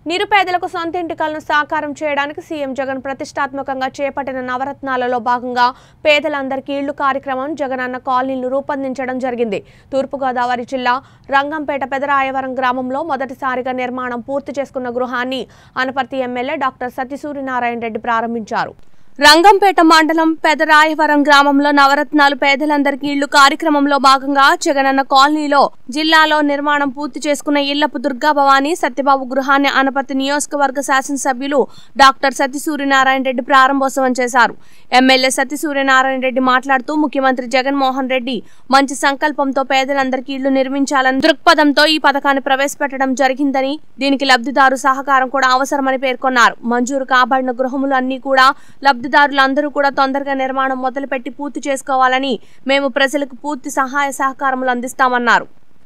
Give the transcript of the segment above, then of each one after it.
నిరుపేదలకు సొంత ఇంటికలను సాకారం చేయడానికి సీఎం జగన్ ప్రతిష్టాత్మకంగా చేపట్టిన నవరత్నాలలో భాగంగా పేదలందరికీ ఇళ్లు కార్యక్రమం జగనన్న కాలనీలు రూపొందించడం జరిగింది తూర్పుగోదావరి జిల్లా రంగంపేట పెదరాయవరం గ్రామంలో మొదటిసారిగా నిర్మాణం పూర్తి చేసుకున్న గృహాన్ని అనపర్తి ఎమ్మెల్యే డాక్టర్ సత్యసూర్యనారాయణ రెడ్డి ప్రారంభించారు రంగంపేట మండలం పెదరాయవరం గ్రామంలో నవరత్నాలు పేదలందరికీ ఇళ్లు కార్యక్రమంలో భాగంగా జగనన్న కాలనీలో జిల్లాలో నిర్మాణం పూర్తి చేసుకున్న ఇళ్లపు దుర్గా భవానీ సత్యబాబు గృహాన్ని అనపర్తి నియోజకవర్గ శాసనసభ్యులు డాక్టర్ సత్యసూర్యనారాయణ రెడ్డి ప్రారంభోత్సవం చేశారు ఎమ్మెల్యే సత్యసూర్యనారాయణ రెడ్డి మాట్లాడుతూ ముఖ్యమంత్రి జగన్మోహన్ రెడ్డి మంచి సంకల్పంతో పేదలందరికీ ఇళ్లు నిర్మించాలని దృక్పథంతో ఈ పథకాన్ని ప్రవేశపెట్టడం జరిగిందని దీనికి లబ్ధిదారు సహకారం కూడా అవసరమని పేర్కొన్నారు మంజూరు కాబడిన గృహములు అన్ని కూడా లబ్ధిదారులందరూ కూడా తొందరగా నిర్మాణం మొదలుపెట్టి పూర్తి చేసుకోవాలని మేము ప్రజలకు పూర్తి సహాయ సహకారములు అందిస్తామన్నారు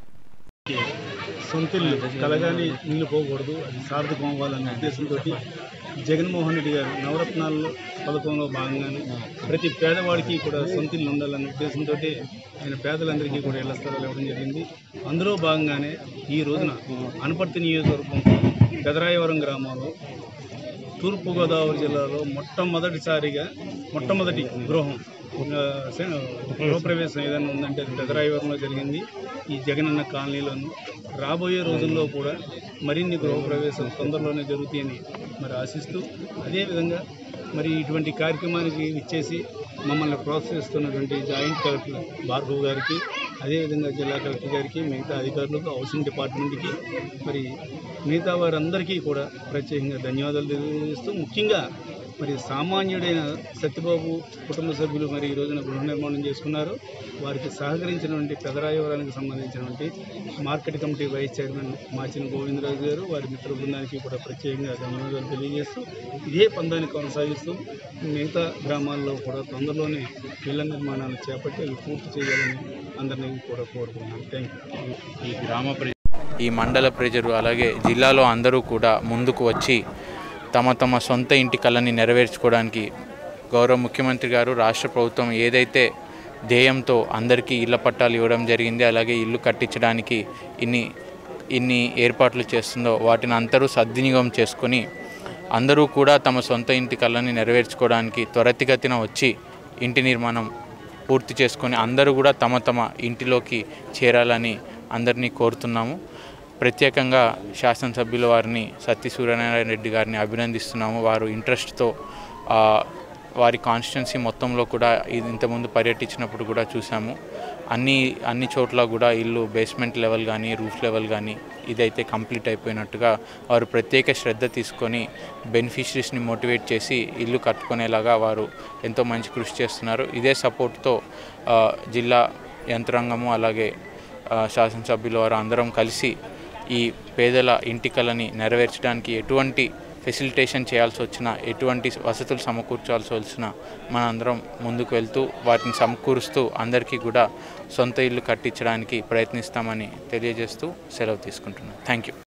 సొంత ఇల్లు కలగాని ఇల్లు పోకూడదు అది సార్థకం అవ్వాలనే ఉద్దేశంతో జగన్మోహన్ రెడ్డి గారు నవరత్నాల్లో పథకంలో భాగంగానే ప్రతి పేదవాడికి కూడా సొంత ఇల్లు ఉండాలనే ఉద్దేశంతో ఆయన పేదలందరికీ కూడా ఇళ్ల స్థలాలు ఇవ్వడం జరిగింది అందులో భాగంగానే ఈ రోజున అనపర్తి నియోజకవర్గం పెదరాయవరం గ్రామంలో తూర్పుగోదావరి జిల్లాలో మొట్టమొదటిసారిగా మొట్టమొదటి గృహం ఆ, సే- గృహప్రవేశం ఏదైనా ఉందంటే అది పెదరాయవరంలో జరిగింది ఈ జగనన్న కాలనీలోను రాబోయే రోజుల్లో కూడా మరిన్ని గృహప్రవేశాలు తొందరలోనే జరుగుతాయని మరి ఆశిస్తూ అదేవిధంగా మరి ఇటువంటి కార్యక్రమానికి ఇచ్చేసి మమ్మల్ని ప్రోత్సహిస్తున్నటువంటి జాయింట్ కలెక్టర్ భార్గవ్ గారికి అదేవిధంగా జిల్లా కలెక్టర్ గారికి మిగతా అధికారులకు హౌసింగ్ డిపార్ట్మెంట్కి మరి మిగతా వారందరికీ కూడా ప్రత్యేకంగా ధన్యవాదాలు తెలియజేస్తూ ముఖ్యంగా మరి సామాన్యుడైన సత్యబాబు కుటుంబ సభ్యులు మరి ఈ రోజున గృహ నిర్మాణం చేసుకున్నారు వారికి సహకరించినటువంటి పెదరాయవరానికి సంబంధించినటువంటి market committee vice chairman Machina Govindaraju garu వారి మిత్ర బృందానికి కూడా ప్రత్యేకంగా ధన్యవాదాలు తెలియజేస్తూ ఇదే పందాన్ని కొనసాగిస్తూ మిగతా గ్రామాల్లో కూడా తొందరలోనే ఇళ్ల నిర్మాణాలు చేపట్టి అవి పూర్తి చేయాలని అందరినీ కూడా కోరుతున్నాను థ్యాంక్ యూ ఈ గ్రామ ప్రజ ఈ మండల ప్రజలు అలాగే జిల్లాలో అందరూ కూడా ముందుకు వచ్చి తమ తమ సొంత ఇంటి కళని నెరవేర్చుకోవడానికి గౌరవ ముఖ్యమంత్రి గారు రాష్ట్ర ప్రభుత్వం ఏదైతే ధ్యేయంతో అందరికీ ఇళ్ల పట్టాలు ఇవ్వడం జరిగింది అలాగే ఇల్లు కట్టించడానికి ఇన్ని ఇన్ని ఏర్పాట్లు చేస్తుందో వాటిని అందరూ సద్వినియోగం చేసుకొని అందరూ కూడా తమ సొంత ఇంటి కళని నెరవేర్చుకోవడానికి త్వరితగతిన వచ్చి ఇంటి నిర్మాణం పూర్తి చేసుకొని అందరూ కూడా తమ తమ ఇంటిలోకి చేరాలని అందరినీ కోరుతున్నాము ప్రత్యేకంగా శాసనసభ్యుల వారిని సత్య సూర్యనారాయణ రెడ్డి గారిని అభినందిస్తున్నాము వారు ఇంట్రెస్ట్తో ఆ, వారి కాన్స్టిట్యున్సీ మొత్తంలో కూడా ఇది ఇంతకుముందు పర్యటించినప్పుడు కూడా చూసాము అన్ని అన్ని చోట్ల కూడా ఇల్లు బేస్మెంట్ లెవెల్ కానీ రూఫ్ లెవెల్ కానీ ఇదైతే కంప్లీట్ అయిపోయినట్టుగా వారు ప్రత్యేక శ్రద్ధ తీసుకొని బెనిఫిషరీస్ని మోటివేట్ చేసి ఇల్లు కట్టుకునేలాగా వారు ఎంతో మంచి కృషి చేస్తున్నారు ఇదే సపోర్ట్తో ఆ, జిల్లా యంత్రాంగము అలాగే ఆ, శాసనసభ్యుల వారు అందరం కలిసి ఈ పేదల ఇంటికలని నెరవేర్చడానికి ఎటువంటి ఫెసిలిటేషన్ చేయాల్సి వచ్చినా ఎటువంటి వసతులు సమకూర్చాల్సి వచ్చినా మనందరం ముందుకు వెళ్తూ వాటిని సమకూరుస్తూ అందరికీ కూడా సొంత ఇల్లు కట్టించడానికి ప్రయత్నిస్తామని తెలియజేస్తూ సెలవు తీసుకుంటున్నాను థ్యాంక్ యూ